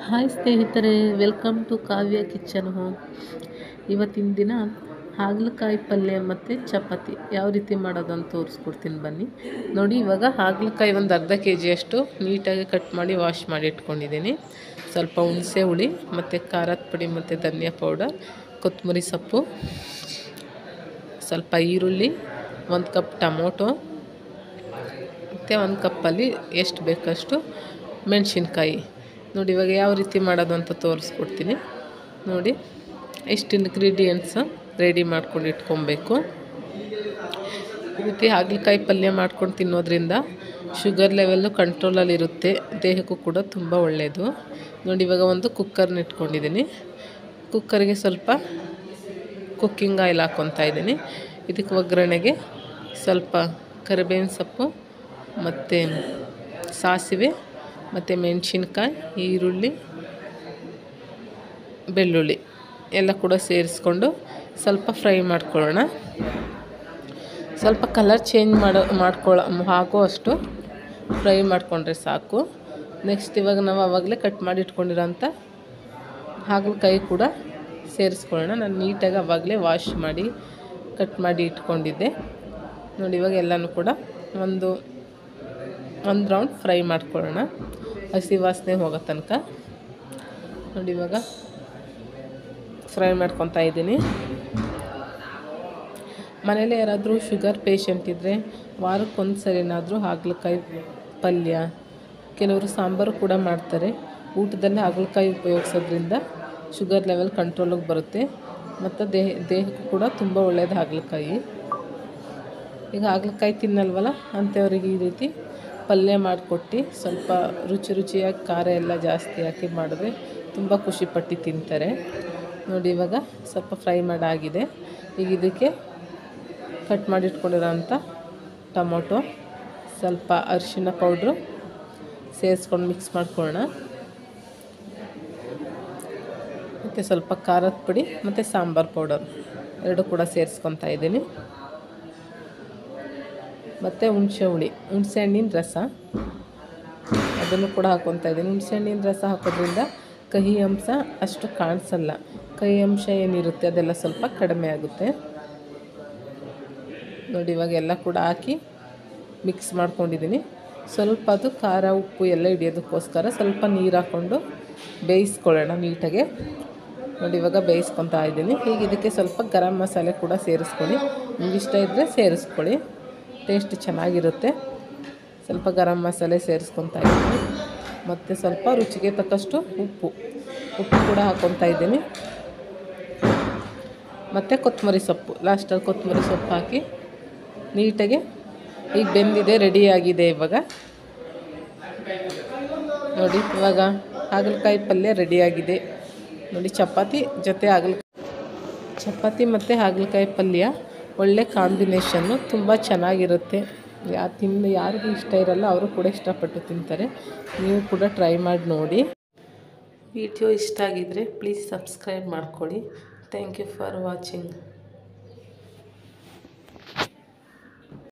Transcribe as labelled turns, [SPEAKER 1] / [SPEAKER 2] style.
[SPEAKER 1] hi ಸ್ನೇಹಿತರೆ welcome to Kavya kitchen home ಇವತ್ತಿನ ದಿನ ಹಾಗಲಕಾಯಿ ಪಲ್ಯ ಮತ್ತು ಚಪಾತಿ ಯಾವ ರೀತಿ ಮಾಡೋದು ಅಂತ ತೋರಿಸ್ಕೊಡ್ತೀನಿ ಬನ್ನಿ ನೋಡಿ ಇವಾಗ ಹಾಗಲಕಾಯಿ ಒಂದು ಅರ್ಧ ಕೆ ಜಿಯಷ್ಟು ನೀಟಾಗಿ ಕಟ್ ಮಾಡಿ ವಾಶ್ ಮಾಡಿ ಇಟ್ಕೊಂಡಿದ್ದೀನಿ ಸ್ವಲ್ಪ ಹುಣಸೆ ಹುಳಿ ಮತ್ತು ಖಾರದ ಪುಡಿ ಮತ್ತು ಧನಿಯಾ ಪೌಡರ್ ಕೊತ್ತಂಬರಿ ಸೊಪ್ಪು ಸ್ವಲ್ಪ ಈರುಳ್ಳಿ ಒಂದು ಕಪ್ ಟೊಮೊಟೊ ಮತ್ತು ಒಂದು ಕಪ್ಪಲ್ಲಿ ಎಷ್ಟು ಬೇಕಷ್ಟು ಮೆಣಸಿನ್ಕಾಯಿ ನೋಡಿ ಇವಾಗ ಯಾವ ರೀತಿ ಮಾಡೋದು ಅಂತ ತೋರಿಸ್ಕೊಡ್ತೀನಿ ನೋಡಿ ಎಷ್ಟು ಇಂಗ್ರೀಡಿಯೆಂಟ್ಸ್ ರೆಡಿ ಮಾಡ್ಕೊಂಡು ಇಟ್ಕೊಬೇಕು ಈ ರೀತಿ ಹಾಗಲಕಾಯಿ ಪಲ್ಯ ಮಾಡ್ಕೊಂಡು ತಿನ್ನೋದ್ರಿಂದ ಶುಗರ್ ಲೆವೆಲ್ಲು ಕಂಟ್ರೋಲಲ್ಲಿರುತ್ತೆ ದೇಹಕ್ಕೂ ಕೂಡ ತುಂಬ ಒಳ್ಳೆಯದು ನೋಡಿ ಇವಾಗ ಒಂದು ಕುಕ್ಕರ್ನ ಇಟ್ಕೊಂಡಿದ್ದೀನಿ ಕುಕ್ಕರ್ಗೆ ಸ್ವಲ್ಪ ಕುಕ್ಕಿಂಗ್ ಆಯಿಲ್ ಹಾಕ್ಕೊತಾ ಇದ್ದೀನಿ ಇದಕ್ಕೆ ಒಗ್ಗರಣೆಗೆ ಸ್ವಲ್ಪ ಕರಿಬೇವಿನ ಸೊಪ್ಪು ಮತ್ತು ಸಾಸಿವೆ ಮತ್ತು ಮೆಣಸಿನ್ಕಾಯಿ ಈರುಳ್ಳಿ ಬೆಳ್ಳುಳ್ಳಿ ಎಲ್ಲ ಕೂಡ ಸೇರಿಸ್ಕೊಂಡು ಸ್ವಲ್ಪ ಫ್ರೈ ಮಾಡ್ಕೊಳ್ಳೋಣ ಸ್ವಲ್ಪ ಕಲರ್ ಚೇಂಜ್ ಮಾಡೋ ಮಾಡ್ಕೊಳ್ಳೋ ಹಾಕೋ ಅಷ್ಟು ಫ್ರೈ ಮಾಡಿಕೊಂಡ್ರೆ ಸಾಕು ನೆಕ್ಸ್ಟ್ ಇವಾಗ ನಾವು ಆವಾಗಲೇ ಕಟ್ ಮಾಡಿ ಇಟ್ಕೊಂಡಿರೋಂಥ ಹಾಗಲಕಾಯಿ ಕೂಡ ಸೇರಿಸ್ಕೊಳ್ಳೋಣ ನಾನು ನೀಟಾಗಿ ಆವಾಗಲೇ ವಾಶ್ ಮಾಡಿ ಕಟ್ ಮಾಡಿ ಇಟ್ಕೊಂಡಿದ್ದೆ ನೋಡಿ ಇವಾಗ ಎಲ್ಲನೂ ಕೂಡ ಒಂದು ಒಂದು ರೌಂಡ್ ಫ್ರೈ ಮಾಡ್ಕೊಳ್ಳೋಣ ಹಸಿ ವಾಸನೆ ಹೋಗೋ ತನಕ ನೋಡಿ ಇವಾಗ ಫ್ರೈ ಮಾಡ್ಕೊತಾ ಇದ್ದೀನಿ ಮನೇಲಿ ಯಾರಾದರೂ ಶುಗರ್ ಪೇಷಂಟ್ ಇದ್ದರೆ ವಾರಕ್ಕೊಂದು ಸರಿನಾದರೂ ಹಾಗಲಕಾಯಿ ಪಲ್ಯ ಕೆಲವರು ಸಾಂಬಾರು ಕೂಡ ಮಾಡ್ತಾರೆ ಊಟದಲ್ಲಿ ಹಾಗಲಕಾಯಿ ಉಪಯೋಗಿಸೋದ್ರಿಂದ ಶುಗರ್ ಲೆವೆಲ್ ಕಂಟ್ರೋಲಿಗೆ ಬರುತ್ತೆ ಮತ್ತು ದೇಹ ದೇಹಕ್ಕೂ ಕೂಡ ತುಂಬ ಒಳ್ಳೆಯದು ಹಾಗಲಕಾಯಿ ಈಗ ಹಾಗಲಕಾಯಿ ತಿನ್ನಲ್ವಲ್ಲ ಅಂಥವ್ರಿಗೆ ಈ ರೀತಿ ಪಲ್ಯ ಮಾಡಿಕೊಟ್ಟು ಸ್ವಲ್ಪ ರುಚಿ ರುಚಿಯಾಗಿ ಖಾರ ಎಲ್ಲ ಜಾಸ್ತಿ ಹಾಕಿ ಮಾಡಿದ್ರೆ ತುಂಬ ಖುಷಿಪಟ್ಟು ತಿಂತಾರೆ ನೋಡಿ ಇವಾಗ ಸ್ವಲ್ಪ ಫ್ರೈ ಮಾಡಾಗಿದೆ ಈಗ ಇದಕ್ಕೆ ಕಟ್ ಮಾಡಿ ಇಟ್ಕೊಂಡಿರೋಂಥ ಟೊಮೊಟೊ ಸ್ವಲ್ಪ ಅರಿಶಿನ ಪೌಡ್ರು ಸೇರಿಸ್ಕೊಂಡು ಮಿಕ್ಸ್ ಮಾಡ್ಕೊಳ್ಳೋಣ ಮತ್ತು ಸ್ವಲ್ಪ ಖಾರದ ಪುಡಿ ಮತ್ತು ಸಾಂಬಾರು ಪೌಡರ್ ಎರಡು ಕೂಡ ಸೇರಿಸ್ಕೊತಾ ಇದ್ದೀನಿ ಮತ್ತು ಹುಣಸೆ ಹುಳಿ ಹುಣಸೆ ಹಣ್ಣಿನ ರಸ ಅದನ್ನು ಕೂಡ ಹಾಕ್ಕೊತಾ ಇದ್ದೀನಿ ಹುಣಸೆ ಹಣ್ಣಿನ ರಸ ಹಾಕೋದ್ರಿಂದ ಕಹಿ ಅಂಶ ಅಷ್ಟು ಕಾಣಿಸಲ್ಲ ಕಹಿ ಅಂಶ ಏನಿರುತ್ತೆ ಅದೆಲ್ಲ ಸ್ವಲ್ಪ ಕಡಿಮೆ ಆಗುತ್ತೆ ನೋಡಿ ಇವಾಗ ಎಲ್ಲ ಕೂಡ ಹಾಕಿ ಮಿಕ್ಸ್ ಮಾಡ್ಕೊಂಡಿದ್ದೀನಿ ಸ್ವಲ್ಪ ಅದು ಖಾರ ಉಪ್ಪು ಎಲ್ಲ ಹಿಡಿಯೋದಕ್ಕೋಸ್ಕರ ಸ್ವಲ್ಪ ನೀರು ಹಾಕ್ಕೊಂಡು ಬೇಯಿಸ್ಕೊಳ್ಳೋಣ ನೀಟಾಗೆ ನೋಡಿ ಇವಾಗ ಬೇಯಿಸ್ಕೊತಾ ಇದ್ದೀನಿ ಈಗ ಇದಕ್ಕೆ ಸ್ವಲ್ಪ ಗರಂ ಮಸಾಲೆ ಕೂಡ ಸೇರಿಸ್ಕೊಳ್ಳಿ ನಿಮ್ಗೆ ಇಷ್ಟ ಇದ್ದರೆ ಸೇರಿಸ್ಕೊಳ್ಳಿ ಟೇಸ್ಟ್ ಚೆನ್ನಾಗಿರುತ್ತೆ ಸ್ವಲ್ಪ ಗರಂ ಮಸಾಲೆ ಸೇರಿಸ್ಕೊತಾ ಇದ್ದೀನಿ ಮತ್ತು ಸ್ವಲ್ಪ ರುಚಿಗೆ ತಕ್ಕಷ್ಟು ಉಪ್ಪು ಉಪ್ಪು ಕೂಡ ಹಾಕ್ಕೊತಾ ಇದ್ದೀನಿ ಮತ್ತು ಕೊತ್ತಂಬರಿ ಸೊಪ್ಪು ಲಾಸ್ಟಲ್ಲಿ ಕೊತ್ತಂಬರಿ ಸೊಪ್ಪು ಹಾಕಿ ನೀಟಾಗಿ ಈಗ ಬೆಂದಿದೆ ರೆಡಿಯಾಗಿದೆ ಇವಾಗ ನೋಡಿ ಇವಾಗ ಹಾಗಲಕಾಯಿ ಪಲ್ಯ ರೆಡಿಯಾಗಿದೆ ನೋಡಿ ಚಪಾತಿ ಜೊತೆ ಹಾಗಲ ಚಪಾತಿ ಮತ್ತು ಹಾಗಲಕಾಯಿ ಪಲ್ಯ ಒಳ್ಳೆ ಕಾಂಬಿನೇಷನ್ನು ತುಂಬ ಚೆನ್ನಾಗಿರುತ್ತೆ ಯಾ ತಿನ್ನು ಯಾರಿಗೂ ಇಷ್ಟ ಇರಲ್ಲ ಅವರು ಕೂಡ ಇಷ್ಟಪಟ್ಟು ತಿಂತಾರೆ ನೀವು ಕೂಡ ಟ್ರೈ ಮಾಡಿ ನೋಡಿ ವಿಡಿಯೋ ಇಷ್ಟ ಆಗಿದ್ದರೆ ಪ್ಲೀಸ್ ಸಬ್ಸ್ಕ್ರೈಬ್ ಮಾಡ್ಕೊಳ್ಳಿ ಥ್ಯಾಂಕ್ ಯು ಫಾರ್ ವಾಚಿಂಗ್